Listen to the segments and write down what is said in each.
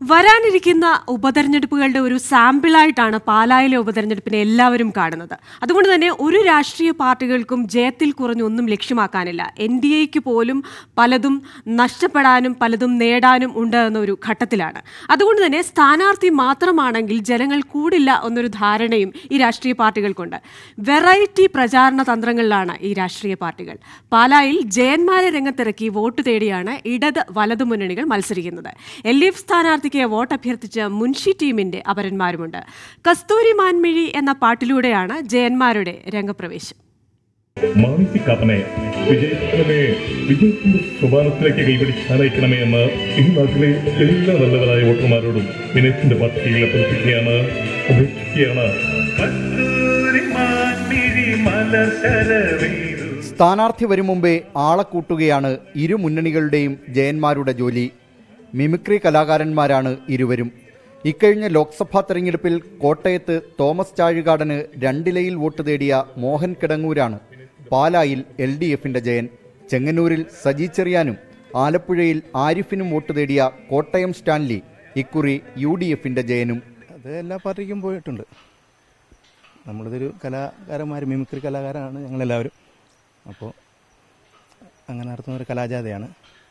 വരാനിരിക്കുന്ന ഉപതെരഞ്ഞെടുപ്പുകളുടെ ഒരു സാമ്പിളായിട്ടാണ് പാലായിലെ ഉപതെരഞ്ഞെടുപ്പിനെ എല്ലാവരും കാണുന്നത് അതുകൊണ്ട് തന്നെ ഒരു രാഷ്ട്രീയ പാർട്ടികൾക്കും ജയത്തിൽ കുറഞ്ഞൊന്നും ലക്ഷ്യമാക്കാനില്ല എൻ ഡി എക്ക് പോലും പലതും നഷ്ടപ്പെടാനും പലതും നേടാനും ഉണ്ട് എന്നൊരു ഘട്ടത്തിലാണ് അതുകൊണ്ട് തന്നെ സ്ഥാനാർത്ഥി മാത്രമാണെങ്കിൽ ജനങ്ങൾ കൂടില്ല എന്നൊരു ധാരണയും ഈ രാഷ്ട്രീയ പാർട്ടികൾക്കുണ്ട് വെറൈറ്റി പ്രചാരണ തന്ത്രങ്ങളിലാണ് ഈ രാഷ്ട്രീയ പാർട്ടികൾ പാലായിൽ ജയന്മാരെ രംഗത്തിറക്കി വോട്ട് തേടിയാണ് ഇടത് വലതു മുന്നണികൾ മത്സരിക്കുന്നത് എൽ ഡി എഫ് സ്ഥാനാർത്ഥിക്ക് വോട്ട് അഭ്യർത്ഥിച്ച മുൻഷി ടീമിന്റെ അപരന്മാരുമുണ്ട് കസ്തൂരി മാൻമിഴി എന്ന പാട്ടിലൂടെയാണ് ജയന്മാരുടെ രംഗപ്രവേശം മാനസികാപ്പനെ വിജയിക്കണമേ വിജയത്തിന്റെ സോപാനത്തിലേക്ക് കൈപിടിച്ചാനയിക്കണമേ എന്ന് ഈ നാട്ടിലെ എല്ലാ നല്ലവരായ വോട്ടർമാരോടും വിനയത്തിന്റെ പത്രികയിൽ അഭ്യർത്ഥിക്കുകയാണ് അപേക്ഷിക്കുകയാണ് കസ്തൂരി മാൻമിഴി മലർശരവേരു സ്ഥാനാർത്ഥി വരും മുമ്പേ ആളെ കൂട്ടുകയാണ് ഇരു മുന്നണികളുടെയും ജയന്മാരുടെ ജോലി മിമിക്രി കലാകാരന്മാരാണ് ഇരുവരും ഇക്കഴിഞ്ഞ ലോക്സഭാ തെരഞ്ഞെടുപ്പിൽ കോട്ടയത്ത് തോമസ് ചാഴികാടന് രണ്ടിലയിൽ വോട്ട് തേടിയ മോഹൻ കിടങ്ങൂരാണ് പാലായിൽ എൽ ഡി എഫിന്റെ ജയൻ ചെങ്ങന്നൂരിൽ സജി ചെറിയാനും ആലപ്പുഴയിൽ ആരിഫിനും വോട്ട് തേടിയ കോട്ടയം സ്റ്റാൻലി ഇക്കുറി യു ഡി എഫിന്റെ ജയനും അത് എല്ലാ പാർട്ടിക്കും പോയിട്ടുണ്ട് നമ്മളിതൊരു കലാകാരന്മാർ മിമിക്രി കലാകാരാണ് ഞങ്ങളെല്ലാവരും അപ്പോൾ അങ്ങനെ നടത്തുന്ന ഒരു കലാജാഥയാണ്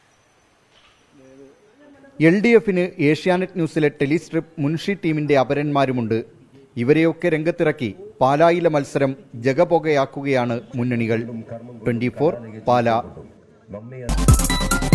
എൽ ഡി എഫിന് ഏഷ്യാനെറ്റ് ന്യൂസിലെ ടെലിസ്ട്രിപ്പ് മുൻഷി ടീമിന്റെ അപരന്മാരുമുണ്ട് ഇവരെയൊക്കെ രംഗത്തിറക്കി പാലായിലെ മത്സരം ജഗപൊകയാക്കുകയാണ് മുന്നണികൾ ട്വന്റി പാല നമ്മെ